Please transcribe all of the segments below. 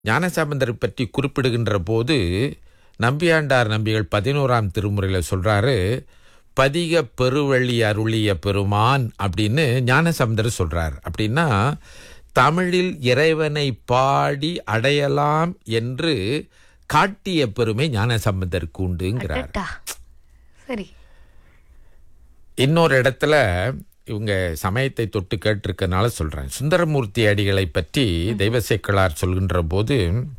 ஞானசம்பந்தரை பற்றி குறிப்பிடுகின்ற போது நம்பியாண்டார் நம்பிகள் பதினோராம் திருமுறையில் சொல்றாரு பதிக பெருவழி அருளிய பெருமான் அப்படின்னு ஞானசம்பந்தர் சொல்றார் அப்படின்னா தமிழில் இறைவனை பாடி அடையலாம் என்று காட்டிய பெருமை ஞானசம்பந்தருக்கு உண்டுங்கிறார் அடடா. சரி இன்னொரு இடத்துல இவங்க சமயத்தை தொட்டு கேட்டிருக்கனால சொல்றேன் சுந்தரமூர்த்தி அடிகளை பற்றி தெய்வசேக்கலார் சொல்கின்ற போது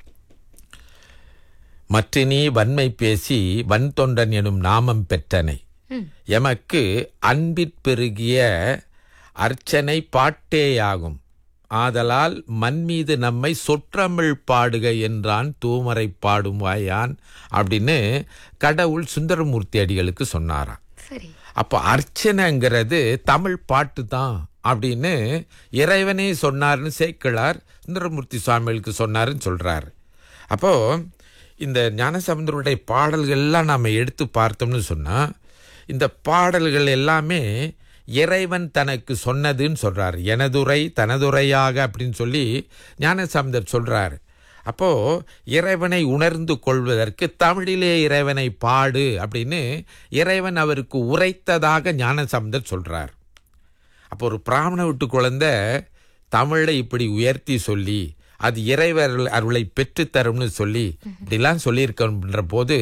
மற்றினி வன்மை பேசி வன் தொண்டன் எனும் நாமம் பெற்றனை எமக்கு அன்பிற் பெருகிய அர்ச்சனை பாட்டேயாகும் ஆதலால் மண் மீது நம்மை சொற்றமிழ் பாடுக என்றான் தூமரை பாடும் வாயான் அப்படின்னு கடவுள் சுந்தரமூர்த்தி அடிகளுக்கு சொன்னாராம் சரி அப்போ அர்ச்சனைங்கிறது தமிழ் பாட்டு தான் அப்படின்னு இறைவனே சொன்னார்னு சேக்கிழார் சுந்தரமூர்த்தி சுவாமிகளுக்கு சொன்னாருன்னு சொல்றாரு அப்போ இந்த ஞானசமுந்தருடைய பாடல்கள்லாம் நாம் எடுத்து பார்த்தோம்னு சொன்னா இந்த பாடல்கள் எல்லாமே இறைவன் தனக்கு சொன்னதுன்னு சொல்றார் எனதுரை தனதுரையாக அப்படின்னு சொல்லி ஞானசமுந்தர் சொல்றாரு அப்போ இறைவனை உணர்ந்து கொள்வதற்கு தமிழிலே இறைவனை பாடு அப்படின்னு இறைவன் அவருக்கு உரைத்ததாக ஞானசம்பந்தர் சொல்றார் அப்போ ஒரு பிராமண வீட்டு குழந்தை தமிழை இப்படி உயர்த்தி சொல்லி அது இறைவர் அருளை பெற்றுத்தரும்னு சொல்லி இப்படிலாம் சொல்லியிருக்கன்ற போது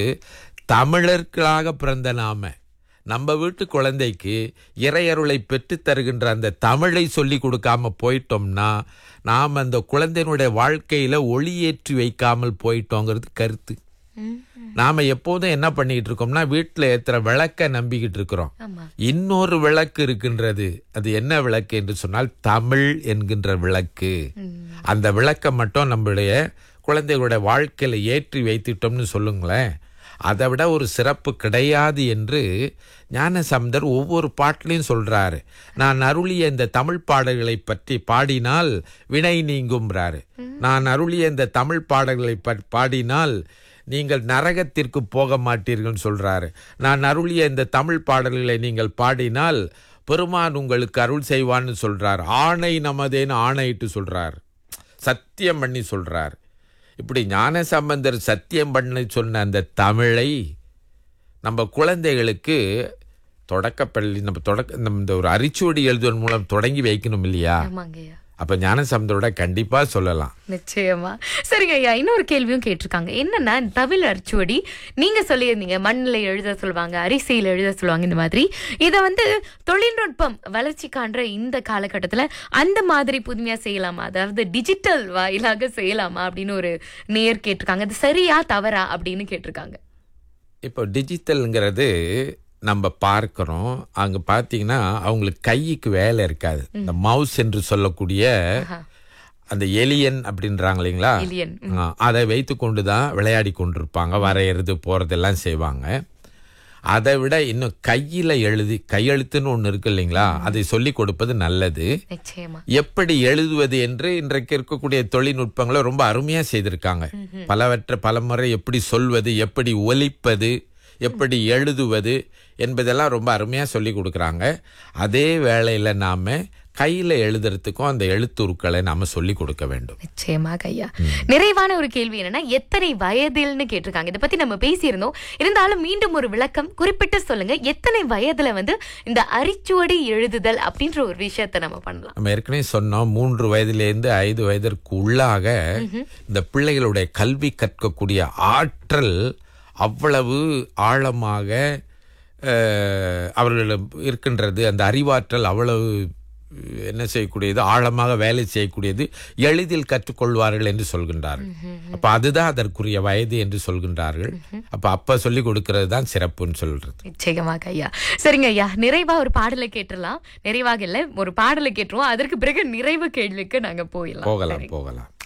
தமிழர்களாக பிறந்த நாம நம்ம வீட்டு குழந்தைக்கு இறையருளை பெற்றுத் தருகின்ற அந்த தமிழை சொல்லி கொடுக்காம போயிட்டோம்னா நாம் அந்த குழந்தையினுடைய வாழ்க்கையில ஒளியேற்றி வைக்காமல் போயிட்டோங்கிறது கருத்து ம், நாம எப்போதும் என்ன பண்ணிக்கிட்டு இருக்கோம்னா வீட்டில் ஏத்துற விளக்க நம்பிக்கிட்டு இருக்கிறோம் ஆமா இன்னொரு விளக்கு இருக்கின்றது அது என்ன விளக்கு என்று சொன்னால் தமிழ் என்கின்ற விளக்கு அந்த விளக்கை மட்டும் நம்மளுடைய குழந்தைகளுடைய வாழ்க்கையில ஏற்றி வைத்துட்டோம்னு சொல்லுங்களேன் அதை விட ஒரு சிறப்பு கிடையாது என்று ஞானசம்பந்தர் ஒவ்வொரு பாட்டிலையும் சொல்றாரு நான் அருளிய இந்த தமிழ் பாடல்களை பற்றி பாடினால் வினை நீங்கும்ன்றாரு நான் அருளிய இந்த தமிழ் பாடல்களை ப- பாடினால் நீங்கள் நரகத்திற்கு போக மாட்டீர்கள்னு சொல்றாரு நான் அருளிய இந்த தமிழ் பாடல்களை நீங்கள் பாடினால் பெருமான் உங்களுக்கு அருள் செய்வான்னு சொல்றார் ஆணை நமதேன்னு ஆணையிட்டு சொல்றார் சத்தியம் பண்ணி சொல்றார் இப்படி ஞான சம்பந்தர் சத்தியம் பண்ணி சொன்ன அந்த தமிழை நம்ம குழந்தைகளுக்கு தொடக்கப்பள்ளி நம்ம தொடக்க நம்ம இந்த ஒரு அரிச்சுவடி எழுதுவதன் மூலம் தொடங்கி வைக்கணும் இல்லையா ஆமாங்கய்யா அப்ப ஞான சம்பந்தரோட கண்டிப்பா சொல்லலாம் நிச்சயமா சரிங்க ஐயா இன்னொரு கேள்வியும் கேட்டிருக்காங்க என்னன்னா இந்த தமிழ் அரிச்சுவடி நீங்க சொல்லியிருந்தீங்க மண்ணில் எழுத சொல்லுவாங்க அரிசியில் எழுத சொல்லுவாங்க இந்த மாதிரி இதை வந்து தொழில்நுட்பம் வளர்ச்சி காண்ற இந்த காலகட்டத்துல அந்த மாதிரி புதுமையா செய்யலாமா அதாவது டிஜிட்டல் வாயிலாக செய்யலாமா அப்படின்னு ஒரு நேர் கேட்டிருக்காங்க அது சரியா தவறா அப்படின்னு கேட்டிருக்காங்க இப்போ டிஜிட்டல்ங்கிறது நம்ம பார்க்கிறோம் அங்க பார்த்தீங்கன்னா அவங்களுக்கு கைக்கு வேலை இருக்காது இந்த மவுஸ் என்று சொல்லக்கூடிய அந்த எலியன் அப்படின்றாங்க இல்லைங்களா எலியன் ஆ, அதை வைத்து கொண்டு தான் விளையாடி கொண்டிருப்பாங்க வரைகிறது போறதெல்லாம் செய்வாங்க அதை விட இன்னும் கையில எழுதி கையெழுத்துன்னு ஒன்று இருக்கு இல்லைங்களா அதை சொல்லி கொடுப்பது நல்லது நிச்சயமா எப்படி எழுதுவது என்று இன்றைக்கு இருக்கக்கூடிய தொழில்நுட்பங்களை ரொம்ப அருமையா செய்திருக்காங்க பலவற்றை பலமுறை எப்படி சொல்வது எப்படி ஒலிப்பது எப்படி எழுதுவது என்பதெல்லாம் ரொம்ப அருமையா சொல்லி கொடுக்குறாங்க அதே வேளையில நாம கையில எழுதுறதுக்கும் அந்த எழுத்துருக்களை நாம சொல்லி கொடுக்க வேண்டும் நிச்சயமாக ஐயா நிறைவான ஒரு கேள்வி என்னன்னா எத்தனை வயதில்னு கேட்டிருக்காங்க இதை பத்தி நம்ம பேசியிருந்தோம் இருந்தாலும் மீண்டும் ஒரு விளக்கம் குறிப்பிட்டு சொல்லுங்க எத்தனை வயதுல வந்து இந்த அரிச்சுவடி எழுதுதல் அப்படின்ற ஒரு விஷயத்தை நம்ம பண்ணலாம் நம்ம ஏற்கனவே சொன்னோம் மூன்று வயதிலிருந்து ஐந்து வயதிற்கு உள்ளாக இந்த பிள்ளைகளுடைய கல்வி கற்கக்கூடிய ஆற்றல் அவ்வளவு ஆழமாக அஹ், அவர்களிடம் இருக்கின்றது அந்த அறிவாற்றல் அவ்வளவு அஹ், என்ன செய்யக்கூடியது ஆழமாக வேலை செய்யக்கூடியது எளிதில் கற்றுக்கொள்வார்கள் என்று சொல்கின்றார்கள் அப்ப அதுதான் அதற்குரிய வயது என்று சொல்கின்றார்கள் அப்ப அப்ப சொல்லி கொடுக்கிறது தான் சிறப்புன்னு சொல்றது நிச்சயமாக ஐயா சரிங்க ஐயா நிறைவா ஒரு பாடலை கேட்டுடலாம் நிறைவாக இல்ல ஒரு பாடலை கேட்டுருவோம் அதற்கு பிறகு நிறைவு கேள்விக்கு நாங்க போயிடலாம் போகலாம் போகலாம்